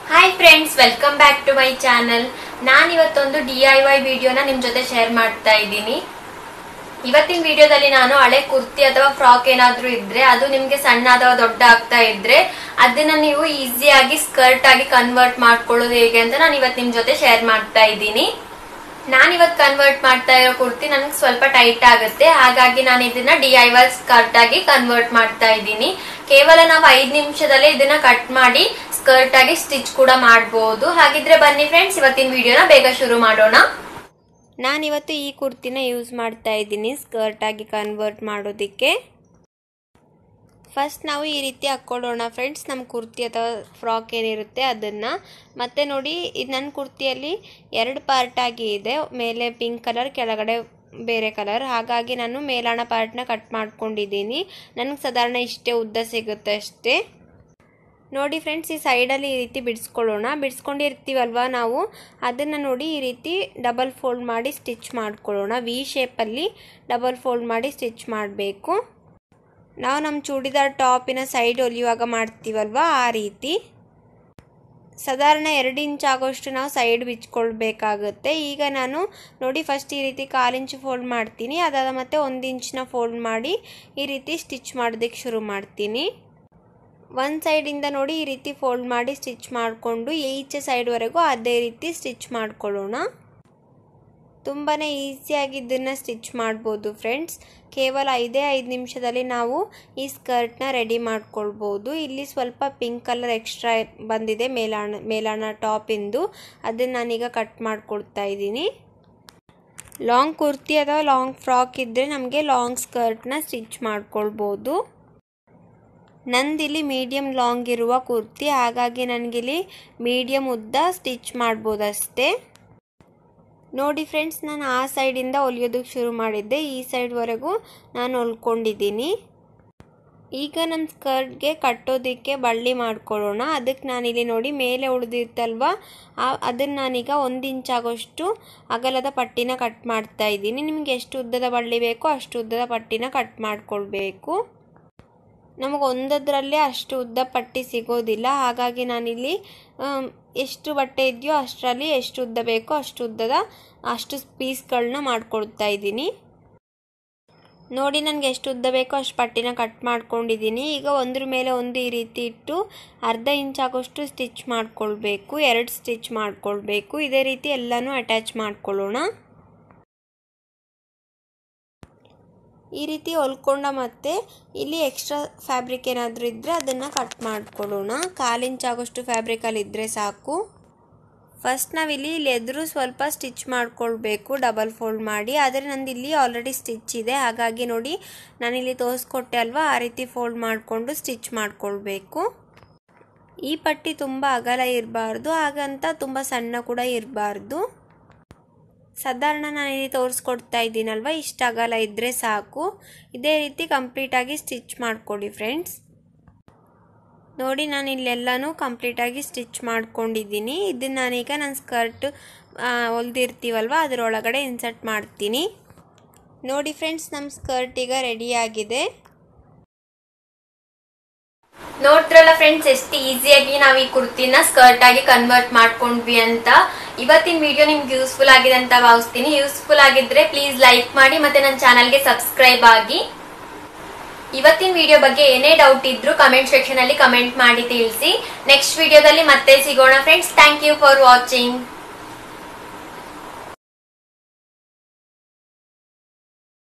hi friends welcome back to my channel ನಾನು ಇವತ್ತೊಂದು D I Y ವಿಡಿಯೋನ ನಿಮ್ ಜೊತೆ ಶೇರ್ ಮಾಡ್ತಾ ಇದ್ದೀನಿ ಇವತ್ತಿನ ವಿಡಿಯೋದಲ್ಲಿ ನಾನು ಹಳೆ ಕುರ್ತಿ ಅಥವಾ ಫ್ರಾಕ್ ಏನಾದ್ರೂ ಇದ್ರೆ ಅದು ನಿಮ್ಗೆ ಸಣ್ಣ ಅಥವಾ ದೊಡ್ಡ ಆಗ್ತಾ ಇದ್ರೆ ಅದನ್ನ ನೀವು ಈಸಿಯಾಗಿ ಸ್ಕರ್ಟ್ ಆಗಿ ಕನ್ವರ್ಟ್ ಮಾಡ್ಕೊಳ್ಳೋದು ಹೇಗೆ ಅಂತ ನಾನು ಇವತ್ತು ನಿಮ್ ಜೊತೆ ಶೇರ್ ಮಾಡ್ತಾ ಇದ್ದೀನಿ ನಾನು ಇವತ್ತು ಕನ್ವರ್ಟ್ ಮಾಡ್ತಾ ಇರೋ ಕುರ್ತಿ ನನಗೆ ಸ್ವಲ್ಪ ಟೈಟ್ ಆಗುತ್ತೆ ಹಾಗಾಗಿ ನಾನು ಇದನ್ನ ಡಿ ಐ ವೈ ಸ್ಕರ್ಟ್ ಆಗಿ ಕನ್ವರ್ಟ್ ಮಾಡ್ತಾ ಇದ್ದೀನಿ ಕೇವಲ ನಾವು ಐದು ನಿಮಿಷದಲ್ಲೇ ಇದನ್ನ ಕಟ್ ಮಾಡಿ ಸ್ಕರ್ಟ್ ಆಗಿ ಸ್ಟಿಚ್ ಕೂಡ ಮಾಡಬಹುದು ಹಾಗಿದ್ರೆ ಬನ್ನಿ ಫ್ರೆಂಡ್ಸ್ ಇವತ್ತಿನ ವಿಡಿಯೋನ ಬೇಗ ಶುರು ಮಾಡೋಣ ನಾನಿವತ್ತು ಈ ಕುರ್ತಿನ ಯೂಸ್ ಮಾಡ್ತಾ ಇದ್ದೀನಿ ಸ್ಕರ್ಟ್ ಆಗಿ ಕನ್ವರ್ಟ್ ಮಾಡೋದಕ್ಕೆ ಫಸ್ಟ್ ನಾವು ಈ ರೀತಿ ಹಾಕ್ಕೊಳ್ಳೋಣ ಫ್ರೆಂಡ್ಸ್ ನಮ್ಮ ಕುರ್ತಿ ಅಥವಾ ಫ್ರಾಕ್ ಏನಿರುತ್ತೆ ಅದನ್ನು ಮತ್ತೆ ನೋಡಿ ಇದು ನನ್ನ ಕುರ್ತಿಯಲ್ಲಿ ಎರಡು ಪಾರ್ಟ್ ಆಗಿ ಇದೆ ಮೇಲೆ ಪಿಂಕ್ ಕಲರ್ ಕೆಳಗಡೆ ಬೇರೆ ಕಲರ್ ಹಾಗಾಗಿ ನಾನು ಮೇಲಾಣ ಪಾರ್ಟ್ನ ಕಟ್ ಮಾಡ್ಕೊಂಡಿದ್ದೀನಿ ನನಗೆ ಸಾಧಾರಣ ಇಷ್ಟೇ ಉದ್ದ ಸಿಗುತ್ತೆ ಅಷ್ಟೇ ನೋಡಿ ಫ್ರೆಂಡ್ಸ್ ಈ ಸೈಡಲ್ಲಿ ಈ ರೀತಿ ಬಿಡಿಸ್ಕೊಳ್ಳೋಣ ಬಿಡಿಸ್ಕೊಂಡಿರ್ತೀವಲ್ವ ನಾವು ಅದನ್ನು ನೋಡಿ ಈ ರೀತಿ ಡಬಲ್ ಫೋಲ್ಡ್ ಮಾಡಿ ಸ್ಟಿಚ್ ಮಾಡ್ಕೊಳ್ಳೋಣ ವಿ ಶೇಪಲ್ಲಿ ಡಬಲ್ ಫೋಲ್ಡ್ ಮಾಡಿ ಸ್ಟಿಚ್ ಮಾಡಬೇಕು ನಾವು ನಮ್ಮ ಚೂಡಿದಾರ್ ಟಾಪಿನ ಸೈಡ್ ಹೊಲಿಯುವಾಗ ಮಾಡ್ತೀವಲ್ವ ಆ ರೀತಿ ಸಾಧಾರಣ ಎರಡು ಇಂಚ್ ಆಗೋಷ್ಟು ನಾವು ಸೈಡ್ ಬಿಚ್ಕೊಳ್ಬೇಕಾಗುತ್ತೆ ಈಗ ನಾನು ನೋಡಿ ಫಸ್ಟ್ ಈ ರೀತಿ ಕಾಲು ಇಂಚು ಫೋಲ್ಡ್ ಮಾಡ್ತೀನಿ ಅದಾದ ಮತ್ತೆ ಒಂದು ಇಂಚನ್ನ ಫೋಲ್ಡ್ ಮಾಡಿ ಈ ರೀತಿ ಸ್ಟಿಚ್ ಮಾಡೋದಕ್ಕೆ ಶುರು ಮಾಡ್ತೀನಿ ಒಂದು ಸೈಡಿಂದ ನೋಡಿ ಈ ರೀತಿ ಫೋಲ್ಡ್ ಮಾಡಿ ಸ್ಟಿಚ್ ಮಾಡಿಕೊಂಡು ಈಚೆ ಸೈಡ್ವರೆಗೂ ಅದೇ ರೀತಿ ಸ್ಟಿಚ್ ಮಾಡ್ಕೊಳ್ಳೋಣ ತುಂಬಾ ಈಸಿಯಾಗಿ ಇದನ್ನು ಸ್ಟಿಚ್ ಮಾಡ್ಬೋದು ಫ್ರೆಂಡ್ಸ್ ಕೇವಲ ಐದೇ ಐದು ನಿಮಿಷದಲ್ಲಿ ನಾವು ಈ ಸ್ಕರ್ಟ್ನ ರೆಡಿ ಮಾಡ್ಕೊಳ್ಬೋದು ಇಲ್ಲಿ ಸ್ವಲ್ಪ ಪಿಂಕ್ ಕಲರ್ ಎಕ್ಸ್ಟ್ರಾ ಬಂದಿದೆ ಮೇಲಾಣ ಮೇಲಾಣ ಟಾಪಿಂದು ಅದನ್ನು ನಾನೀಗ ಕಟ್ ಮಾಡ್ಕೊಡ್ತಾ ಇದ್ದೀನಿ ಲಾಂಗ್ ಕುರ್ತಿ ಅಥವಾ ಲಾಂಗ್ ಫ್ರಾಕ್ ಇದ್ದರೆ ನಮಗೆ ಲಾಂಗ್ ಸ್ಕರ್ಟ್ನ ಸ್ಟಿಚ್ ಮಾಡ್ಕೊಳ್ಬೋದು ನಂದಿಲ್ಲಿ ಮೀಡಿಯಮ್ ಲಾಂಗ್ ಇರುವ ಕುರ್ತಿ ಹಾಗಾಗಿ ನನಗಿಲ್ಲಿ ಮೀಡಿಯಮ್ ಉದ್ದ ಸ್ಟಿಚ್ ಮಾಡ್ಬೋದು ಅಷ್ಟೇ ನೋಡಿ ಫ್ರೆಂಡ್ಸ್ ನಾನು ಆ ಸೈಡಿಂದ ಹೊಲಿಯೋದಕ್ಕೆ ಶುರು ಮಾಡಿದ್ದೆ ಈ ಸೈಡ್ವರೆಗೂ ನಾನು ಹೊಲ್ಕೊಂಡಿದ್ದೀನಿ ಈಗ ನಮ್ಮ ಸ್ಕರ್ಟ್ಗೆ ಕಟ್ಟೋದಕ್ಕೆ ಬಳ್ಳಿ ಮಾಡ್ಕೊಳ್ಳೋಣ ಅದಕ್ಕೆ ನಾನಿಲ್ಲಿ ನೋಡಿ ಮೇಲೆ ಉಳಿದಿರ್ತಲ್ವ ಅದನ್ನು ನಾನೀಗ ಒಂದು ಇಂಚ್ ಆಗೋಷ್ಟು ಅಗಲದ ಪಟ್ಟಿನ ಕಟ್ ಮಾಡ್ತಾ ಇದ್ದೀನಿ ನಿಮಗೆ ಎಷ್ಟು ಉದ್ದದ ಬಳ್ಳಿ ಬೇಕೋ ಅಷ್ಟು ಉದ್ದದ ಪಟ್ಟಿನ ಕಟ್ ಮಾಡ್ಕೊಳ್ಬೇಕು ನಮಗೆ ಒಂದದ್ರಲ್ಲೇ ಅಷ್ಟು ಉದ್ದ ಪಟ್ಟಿ ಸಿಗೋದಿಲ್ಲ ಹಾಗಾಗಿ ನಾನಿಲ್ಲಿ ಎಷ್ಟು ಬಟ್ಟೆ ಇದೆಯೋ ಅಷ್ಟರಲ್ಲಿ ಎಷ್ಟು ಉದ್ದ ಬೇಕೋ ಅಷ್ಟು ಉದ್ದದ ಅಷ್ಟು ಪೀಸ್ಗಳನ್ನ ಮಾಡ್ಕೊಳ್ತಾ ಇದ್ದೀನಿ ನೋಡಿ ನನಗೆ ಎಷ್ಟು ಉದ್ದ ಬೇಕೋ ಅಷ್ಟು ಪಟ್ಟಿನ ಕಟ್ ಮಾಡ್ಕೊಂಡಿದ್ದೀನಿ ಈಗ ಒಂದ್ರ ಮೇಲೆ ಒಂದು ಈ ರೀತಿ ಇಟ್ಟು ಅರ್ಧ ಇಂಚ್ ಆಗೋಷ್ಟು ಸ್ಟಿಚ್ ಮಾಡ್ಕೊಳ್ಬೇಕು ಎರಡು ಸ್ಟಿಚ್ ಮಾಡ್ಕೊಳ್ಬೇಕು ಇದೇ ರೀತಿ ಎಲ್ಲನೂ ಅಟ್ಯಾಚ್ ಮಾಡ್ಕೊಳ್ಳೋಣ ಈ ರೀತಿ ಹೊಲ್ಕೊಂಡ ಮತ್ತೆ ಇಲ್ಲಿ ಎಕ್ಸ್ಟ್ರಾ ಫ್ಯಾಬ್ರಿಕ್ ಏನಾದರೂ ಇದ್ದರೆ ಅದನ್ನು ಕಟ್ ಮಾಡ್ಕೊಳ್ಳೋಣ ಕಾಲು ಇಂಚ್ ಆಗೋಷ್ಟು ಫ್ಯಾಬ್ರಿಕಲ್ಲಿ ಇದ್ದರೆ ಸಾಕು ಫಸ್ಟ್ ನಾವಿಲ್ಲಿ ಲೆದ್ರು ಸ್ವಲ್ಪ ಸ್ಟಿಚ್ ಮಾಡ್ಕೊಳ್ಬೇಕು ಡಬಲ್ ಫೋಲ್ಡ್ ಮಾಡಿ ಆದರೆ ನಂದು ಇಲ್ಲಿ ಆಲ್ರೆಡಿ ಸ್ಟಿಚ್ ಇದೆ ಹಾಗಾಗಿ ನೋಡಿ ನಾನಿಲ್ಲಿ ತೋರಿಸ್ಕೊಟ್ಟೆ ಅಲ್ವಾ ಆ ರೀತಿ ಫೋಲ್ಡ್ ಮಾಡಿಕೊಂಡು ಸ್ಟಿಚ್ ಮಾಡ್ಕೊಳ್ಬೇಕು ಈ ಪಟ್ಟಿ ತುಂಬ ಅಗಲ ಇರಬಾರ್ದು ಹಾಗಂತ ತುಂಬ ಸಣ್ಣ ಕೂಡ ಇರಬಾರ್ದು ಸಾಧಾರಣ ನಾನು ಇಲ್ಲಿ ತೋರಿಸ್ಕೊಡ್ತಾ ಇದ್ದೀನಲ್ವ ಇಷ್ಟು ಅಗಲ ಇದ್ದರೆ ಸಾಕು ಇದೇ ರೀತಿ ಕಂಪ್ಲೀಟಾಗಿ ಸ್ಟಿಚ್ ಮಾಡ್ಕೊಳ್ಳಿ ಫ್ರೆಂಡ್ಸ್ ನೋಡಿ ನಾನು ಇಲ್ಲೆಲ್ಲನೂ ಕಂಪ್ಲೀಟಾಗಿ ಸ್ಟಿಚ್ ಮಾಡ್ಕೊಂಡಿದ್ದೀನಿ ಇದನ್ನು ನಾನೀಗ ನನ್ನ ಸ್ಕರ್ಟ್ ಹೊಲ್ದಿರ್ತೀವಲ್ವ ಅದರೊಳಗಡೆ ಇನ್ಸರ್ಟ್ ಮಾಡ್ತೀನಿ ನೋಡಿ ಫ್ರೆಂಡ್ಸ್ ನಮ್ಮ ಸ್ಕರ್ಟ್ ಈಗ ರೆಡಿಯಾಗಿದೆ ನೋಡ್ರಲ್ಲ ಫ್ರೆಂಡ್ಸ್ ಎಷ್ಟು ಈಸಿಯಾಗಿ ನಾವು ಈ ಕುರ್ತಿನ ಸ್ಕರ್ಟ್ ಆಗಿ ಕನ್ವರ್ಟ್ ಮಾಡ್ಕೊಂಡ್ವಿ ಅಂತ ಇವತ್ತಿನ ವಿಡಿಯೋ ನಿಮ್ಗೆ ಯೂಸ್ಫುಲ್ ಆಗಿದೆ ಅಂತ ಭಾವಿಸ್ತೀನಿ ಯೂಸ್ಫುಲ್ ಆಗಿದ್ರೆ ಪ್ಲೀಸ್ ಲೈಕ್ ಮಾಡಿ ಮತ್ತೆ ನನ್ನ ಚಾನಲ್ಗೆ ಸಬ್ಸ್ಕ್ರೈಬ್ ಆಗಿ ಇವತ್ತಿನ ವಿಡಿಯೋ ಬಗ್ಗೆ ಏನೇ ಡೌಟ್ ಇದ್ರು ಕಮೆಂಟ್ ಸೆಕ್ಷನ್ ಅಲ್ಲಿ ಕಮೆಂಟ್ ಮಾಡಿ ತಿಳಿಸಿ ನೆಕ್ಸ್ಟ್ ವಿಡಿಯೋದಲ್ಲಿ ಮತ್ತೆ ಸಿಗೋಣ friends thank you for watching